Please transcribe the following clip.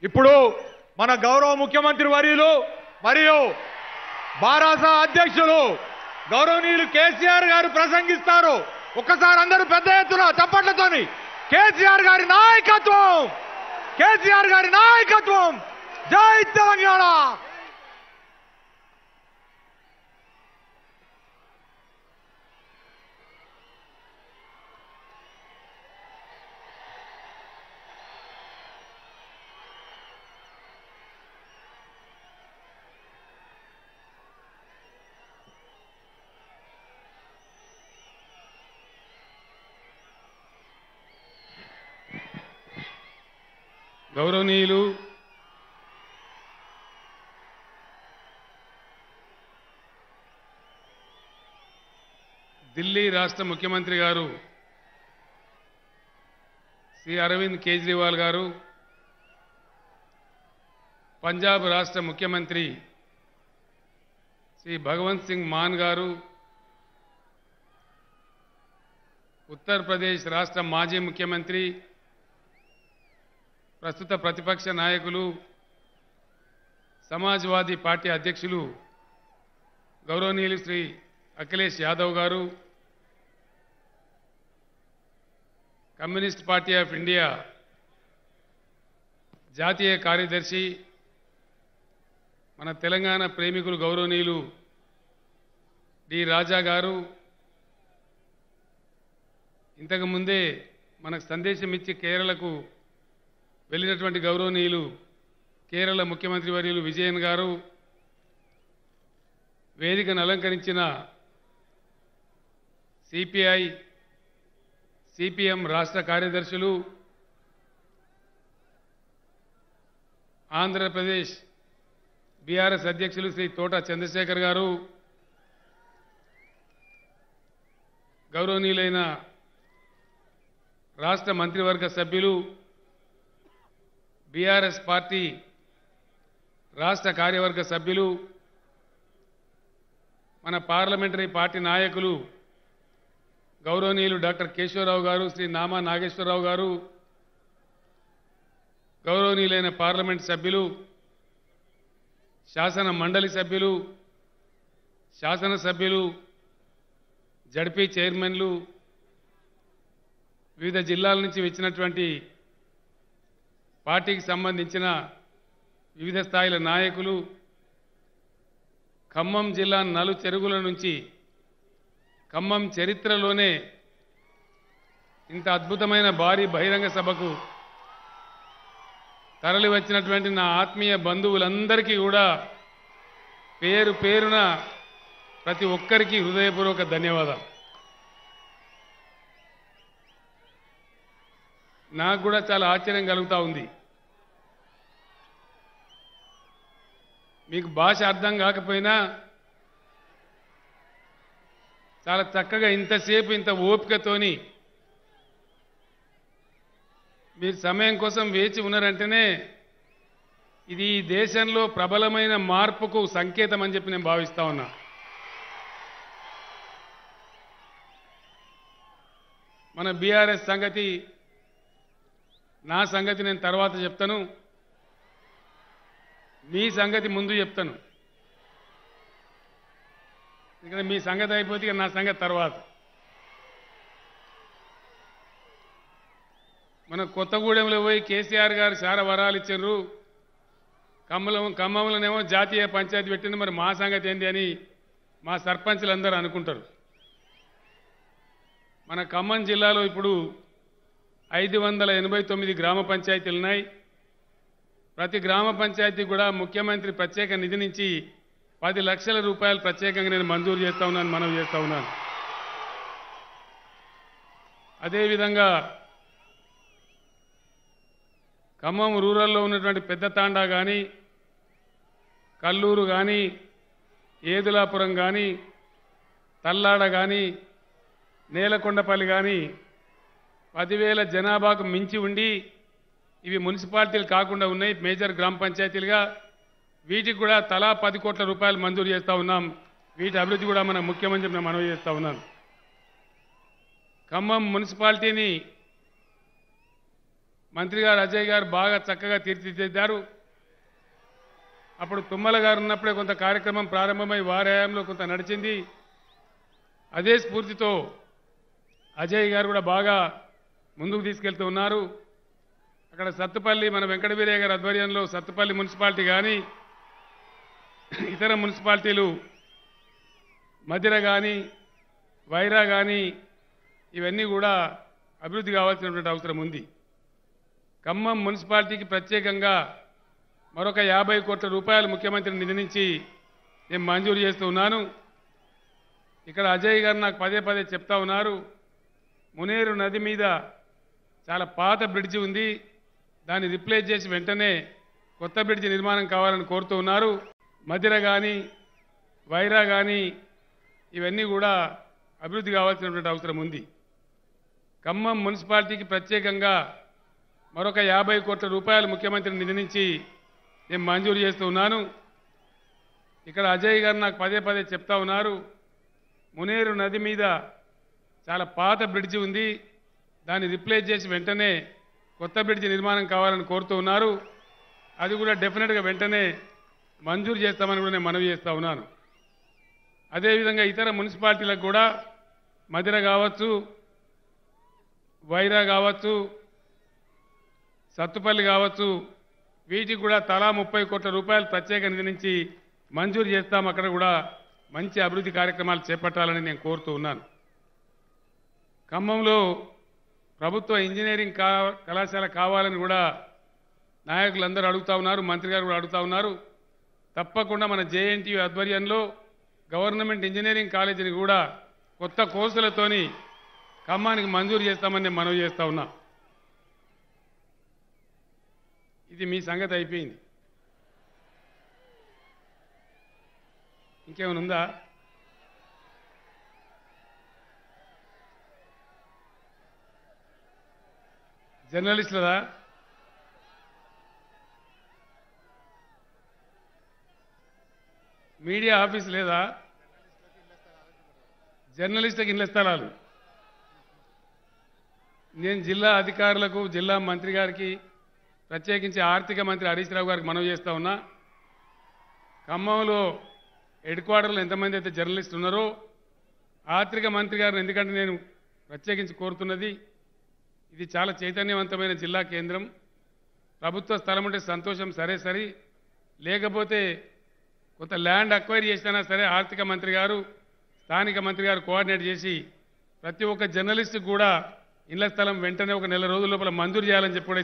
ఇప్పుడు మన గౌరవ ముఖ్యమంత్రి వర్యులు మరియు బారాస అధ్యక్షులు గౌరవనీయులు కేసీఆర్ గారు ప్రసంగిస్తారు ఒక్కసారి అందరూ పెద్ద ఎత్తున చప్పట్లతోని కేసీఆర్ గారి నాయకత్వం కేసీఆర్ గారి నాయకత్వం జై తెలంగాణ గౌరవనీయులు ఢిల్లీ రాష్ట్ర ముఖ్యమంత్రి గారు శ్రీ అరవింద్ కేజ్రీవాల్ గారు పంజాబ్ రాష్ట్ర ముఖ్యమంత్రి శ్రీ భగవంత్ సింగ్ మాన్ గారు ఉత్తరప్రదేశ్ రాష్ట్ర మాజీ ముఖ్యమంత్రి ప్రస్తుత ప్రతిపక్ష నాయకులు సమాజ్వాదీ పార్టీ అధ్యక్షులు గౌరవనీయులు శ్రీ అఖిలేష్ యాదవ్ గారు కమ్యూనిస్ట్ పార్టీ ఆఫ్ ఇండియా జాతీయ కార్యదర్శి మన తెలంగాణ ప్రేమికులు గౌరవనీయులు డి రాజా గారు ఇంతకు ముందే మనకు సందేశం ఇచ్చి కేరళకు వెళ్ళినటువంటి గౌరవనీయులు కేరళ ముఖ్యమంత్రి వర్యులు విజయన్ గారు వేదికను అలంకరించిన సిపిఐ సిపిఎం రాష్ట్ర కార్యదర్శులు ఆంధ్రప్రదేశ్ బీఆర్ఎస్ అధ్యక్షులు శ్రీ తోట చంద్రశేఖర్ గారు గౌరవనీయులైన రాష్ట్ర మంత్రివర్గ సభ్యులు బీఆర్ఎస్ పార్టీ రాష్ట్ర కార్యవర్గ సభ్యులు మన పార్లమెంటరీ పార్టీ నాయకులు గౌరవనీయులు డాక్టర్ కేశవరావు గారు శ్రీ నామా నాగేశ్వరరావు గారు గౌరవనీయులైన పార్లమెంట్ సభ్యులు శాసన మండలి సభ్యులు శాసనసభ్యులు జడ్పీ చైర్మన్లు వివిధ జిల్లాల నుంచి వచ్చినటువంటి పార్టీకి సంబంధించిన వివిధ స్థాయిల నాయకులు ఖమ్మం జిల్లా నలు చెరుగుల నుంచి ఖమ్మం చరిత్రలోనే ఇంత అద్భుతమైన భారీ బహిరంగ సభకు తరలి వచ్చినటువంటి నా ఆత్మీయ బంధువులందరికీ కూడా పేరు పేరున ప్రతి ఒక్కరికి హృదయపూర్వక ధన్యవాదాలు నాకు కూడా చాలా ఆశ్చర్యం కలుగుతూ ఉంది మీకు భాష అర్థం కాకపోయినా చాలా చక్కగా ఇంతసేపు ఇంత ఓపికతోని మీరు సమయం కోసం వేచి ఉన్నారంటేనే ఇది ఈ దేశంలో ప్రబలమైన మార్పుకు సంకేతం అని చెప్పి నేను భావిస్తా ఉన్నా మన బీఆర్ఎస్ సంగతి నా సంగతి నేను తర్వాత చెప్తాను మీ సంగతి ముందు చెప్తాను ఇక్కడ మీ సంగతి అయిపోతే ఇక నా సంగతి తర్వాత మన కొత్తగూడెంలో పోయి కేసీఆర్ గారు చాలా వరాలు ఇచ్చారు కమ్మలం ఖమ్మంలోనేమో జాతీయ పంచాయతీ పెట్టింది మరి మా సంగతి ఏంది అని మా సర్పంచులు అందరూ అనుకుంటారు మన ఖమ్మం జిల్లాలో ఇప్పుడు ఐదు వందల ఎనభై తొమ్మిది గ్రామ పంచాయతీలు ఉన్నాయి ప్రతి గ్రామ పంచాయతీ కూడా ముఖ్యమంత్రి ప్రత్యేక నిధి నుంచి పది లక్షల రూపాయలు ప్రత్యేకంగా నేను మంజూరు చేస్తా ఉన్నాను మనవి చేస్తా ఉన్నాను అదేవిధంగా ఖమ్మం రూరల్లో ఉన్నటువంటి పెద్ద తాండా కానీ కల్లూరు కానీ ఏదులాపురం కానీ తల్లాడ కానీ నేలకొండపల్లి కానీ పదివేల జనాభాకు మించి ఉండి ఇవి మున్సిపాలిటీలు కాకుండా ఉన్నాయి మేజర్ గ్రామ పంచాయతీలుగా వీటికి కూడా తలా పది కోట్ల రూపాయలు మంజూరు చేస్తూ ఉన్నాం వీటి అభివృద్ధి కూడా మన ముఖ్యమంత్రి నేను మనవి చేస్తూ ఉన్నాను ఖమ్మం మున్సిపాలిటీని మంత్రి గారు అజయ్ గారు బాగా చక్కగా తీర్చిదిద్దారు అప్పుడు తుమ్మల గారు ఉన్నప్పుడే కొంత కార్యక్రమం ప్రారంభమై వారి హయాంలో కొంత నడిచింది అదే స్ఫూర్తితో అజయ్ గారు కూడా బాగా ముందుకు తీసుకెళ్తూ ఉన్నారు అక్కడ సత్తుపల్లి మన వెంకట వీరయ్య గారి ఆధ్వర్యంలో సత్తుపల్లి మున్సిపాలిటీ కానీ ఇతర మున్సిపాలిటీలు మధిర కానీ వైరా కానీ ఇవన్నీ కూడా అభివృద్ధి కావాల్సినటువంటి అవసరం ఉంది ఖమ్మం మున్సిపాలిటీకి ప్రత్యేకంగా మరొక యాభై కోట్ల రూపాయలు ముఖ్యమంత్రి నిధి నుంచి నేను మంజూరు చేస్తూ ఉన్నాను ఇక్కడ అజయ్ గారు నాకు పదే పదే చెప్తా ఉన్నారు మునేరు నది మీద చాలా పాత బ్రిడ్జి ఉంది దాన్ని రిప్లేస్ చేసి వెంటనే కొత్త బ్రిడ్జి నిర్మాణం కావాలని కోరుతూ ఉన్నారు మధిర కానీ వైరా కానీ ఇవన్నీ కూడా అభివృద్ధి కావాల్సినటువంటి అవసరం ఉంది ఖమ్మం మున్సిపాలిటీకి ప్రత్యేకంగా మరొక యాభై కోట్ల రూపాయలు ముఖ్యమంత్రి నిధి నుంచి నేను మంజూరు చేస్తూ ఉన్నాను ఇక్కడ అజయ్ గారు నాకు పదే పదే చెప్తా ఉన్నారు మునేరు నది మీద చాలా పాత బ్రిడ్జి ఉంది దాన్ని రిప్లేస్ చేసి వెంటనే కొత్త బ్రిడ్జి నిర్మాణం కావాలని కోరుతూ ఉన్నారు అది కూడా డెఫినెట్గా వెంటనే మంజూరు చేస్తామని కూడా నేను మనవి చేస్తా ఉన్నాను అదేవిధంగా ఇతర మున్సిపాలిటీలకు కూడా మధిర కావచ్చు వైరా కావచ్చు సత్తుపల్లి కావచ్చు వీటికి కూడా తలా ముప్పై కోట్ల రూపాయలు ప్రత్యేక నిధి నుంచి మంజూరు చేస్తాం అక్కడ కూడా మంచి అభివృద్ధి కార్యక్రమాలు చేపట్టాలని నేను కోరుతూ ఉన్నాను ఖమ్మంలో ప్రభుత్వ ఇంజనీరింగ్ కా కళాశాల కావాలని కూడా నాయకులందరూ అడుగుతా ఉన్నారు మంత్రి గారు కూడా అడుగుతా ఉన్నారు తప్పకుండా మన జేఎన్టీయూ ఆధ్వర్యంలో గవర్నమెంట్ ఇంజనీరింగ్ కాలేజీని కూడా కొత్త కోర్సులతోని ఖమ్మానికి మంజూరు చేస్తామని నేను మనవి చేస్తా ఉన్నా ఇది మీ సంగతి అయిపోయింది ఇంకేమైనా ఉందా జర్నలిస్టులదా మీడియా ఆఫీస్ లేదా జర్నలిస్టులకు ఇళ్ల స్థలాలు నేను జిల్లా అధికారులకు జిల్లా మంత్రి గారికి ప్రత్యేకించి ఆర్థిక మంత్రి హరీష్ రావు గారికి మనవి చేస్తా ఉన్నా ఖమ్మంలో హెడ్ క్వార్టర్లో ఎంతమంది అయితే జర్నలిస్టులు ఉన్నారో ఆర్థిక మంత్రి గారిని ఎందుకంటే నేను ప్రత్యేకించి కోరుతున్నది ఇది చాలా చైతన్యవంతమైన జిల్లా కేంద్రం ప్రభుత్వ స్థలం ఉంటే సంతోషం సరే సరి లేకపోతే కొంత ల్యాండ్ అక్వైర్ చేసినా సరే ఆర్థిక మంత్రి గారు స్థానిక మంత్రి గారు కోఆర్డినేట్ చేసి ప్రతి ఒక్క జర్నలిస్ట్కి కూడా ఇళ్ల స్థలం వెంటనే ఒక నెల రోజుల లోపల మంజూరు చేయాలని చెప్పి కూడా